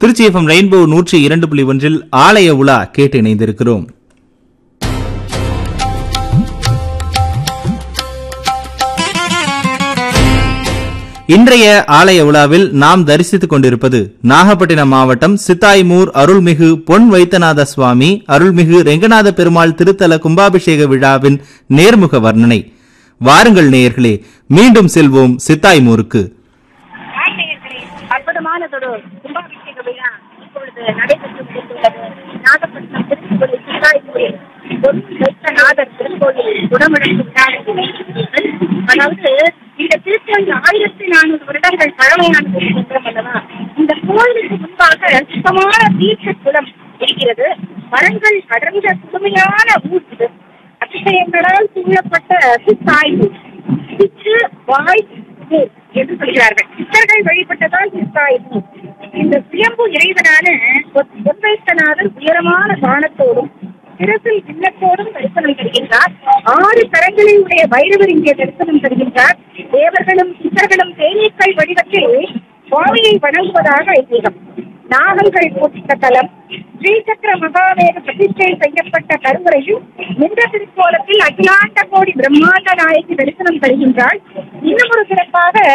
Trichy FM rainbow நூற்றி இரண்டு புள்ளி ஒன்றில் ஆலய உலா கேட்டு இணைந்திருக்கிறோம் இன்றைய ஆலய உலாவில் நாம் தரிசித்துக் கொண்டிருப்பது நாகப்பட்டினம் மாவட்டம் சித்தாய்மூர் அருள்மிகு பொன் வைத்தநாத சுவாமி அருள்மிகு ரெங்கநாத பெருமாள் திருத்தல கும்பாபிஷேக விழாவின் நேர்முக வர்ணனை வாருங்கள் நேயர்களே மீண்டும் செல்வோம் சித்தாய்மூருக்கு அற்புதமானதொரு கும்பாபிஷேக விழா இப்பொழுது நடைபெற்று முடிந்துள்ளது நாகப்பட்டினம் திருக்கோயில் சித்தாய்மூரில் பொன் வைத்தநாதர் திருக்கோயில் குடமுழக்கு விழா அதாவது இந்த திருக்கோயில் ஆயிரத்தி நானூறு வருடங்கள் பழமையானது என்றோம் அல்லவா இந்த கோயிலுக்கு முன்பாக சுத்தமான தீர்த்த குளம் இருக்கிறது மரங்கள் அடர்ந்த சுடுமையான ஊர் இது அதிசயங்களால் சூழப்பட்ட சித்தாய்வு சிற்று வாய் ஊர் என்று சொல்கிறார்கள் சித்தர்கள் வழிபட்டதால் சித்தாய்வு இந்த சுயம்பு இறைவனான பொன்வைத்தநாதர் உயரமான பானத்தோடும் சிறசில் இல்லத்தோடும் தரிசனம் தருகின்றார் ஆறு கரங்களை உடைய பைரவர் இங்கே தரிசனம் தருகின்றார் தேவர்களும் சித்தர்களும் தேனீக்கள் வடிவத்தில் சுவாமியை வணங்குவதாக ஐதீகம் நாகங்கள் போட்டித்த தலம் ஸ்ரீசக்கர மகாவேத பிரதிஷ்டை செய்யப்பட்ட கருவறையில் நின்ற திருக்கோலத்தில் அகிலாண்ட கோடி பிரம்மாண்ட நாயகி தரிசனம் தருகின்றாள் இன்னும் ஒரு சிறப்பாக